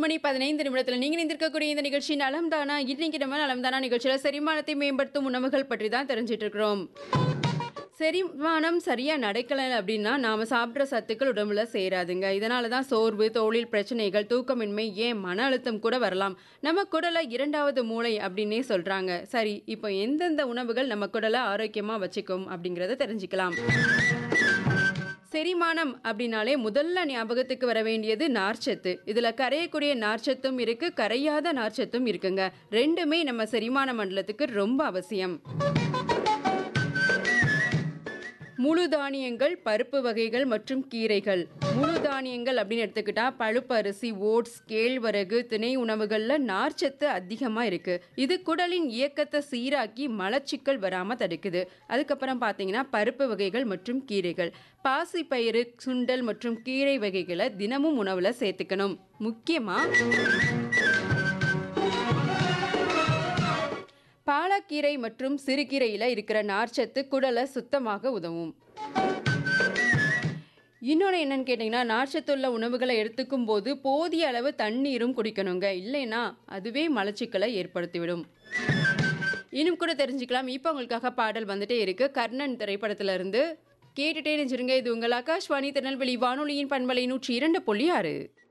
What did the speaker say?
மணி பதினைந்து நிமிடத்தில் நீங்கள் இருந்திருக்கக்கூடிய இந்த நிகழ்ச்சி நலம் தானா இன்னைக்கு நம்ம நலம் தானா நிகழ்ச்சியில் செரிமானத்தை மேம்படுத்தும் உணவுகள் பற்றி தான் தெரிஞ்சிட்டு இருக்கிறோம் செரிமானம் சரியா நடக்கல அப்படின்னா நாம சாப்பிட்ற சத்துக்கள் உடம்புல சேராதுங்க இதனால தான் சோர்வு தோளில் பிரச்சனைகள் தூக்கமின்மை ஏன் மன அழுத்தம் கூட வரலாம் நம்ம குடலை இரண்டாவது மூளை அப்படின்னே சொல்றாங்க சரி இப்போ எந்தெந்த உணவுகள் நம்ம குடலை ஆரோக்கியமா வச்சுக்கும் அப்படிங்கிறத தெரிஞ்சுக்கலாம் செரிமானம் அப்படின்னாலே முதல்ல ஞாபகத்துக்கு வர வேண்டியது நார்ச்சத்து இதுல கரையக்கூடிய நார்ச்சத்தும் இருக்கு கரையாத நார்ச்சத்தும் இருக்குங்க ரெண்டுமே நம்ம செரிமான மண்டலத்துக்கு ரொம்ப அவசியம் முழு தானியங்கள் பருப்பு வகைகள் மற்றும் கீரைகள் முழு தானியங்கள் அப்படின்னு எடுத்துக்கிட்டா பழுப்பு அரிசி ஓட்ஸ் கேழ்வரகு திணை உணவுகளில் நார்ச்சத்து அதிகமாக இருக்கு இது குடலின் இயக்கத்தை சீராக்கி மலச்சிக்கல் வராமல் தடுக்குது அதுக்கப்புறம் பார்த்தீங்கன்னா பருப்பு வகைகள் மற்றும் கீரைகள் பாசிப்பயிறு சுண்டல் மற்றும் கீரை வகைகளை தினமும் உணவில் சேர்த்துக்கணும் முக்கியமாக பாலக்கீரை மற்றும் சிறுகீரையில் இருக்கிற நார்ச்சத்து குடலை சுத்தமாக உதவும் இன்னொன்று என்னன்னு கேட்டிங்கன்னா நார்ச்சத்துள்ள உணவுகளை எடுத்துக்கும் போது போதிய அளவு தண்ணீரும் குடிக்கணுங்க இல்லைன்னா அதுவே மலச்சிக்கலை ஏற்படுத்திவிடும் இன்னும் கூட தெரிஞ்சுக்கலாம் இப்போ உங்களுக்காக பாடல் வந்துட்டே இருக்கு கர்ணன் திரைப்படத்துல இருந்து கேட்டுட்டே நினைச்சிருங்க இது உங்கள் ஆகாஷ்வாணி திருநெல்வேலி வானொலியின் பண்பலை நூற்றி இரண்டு புள்ளி ஆறு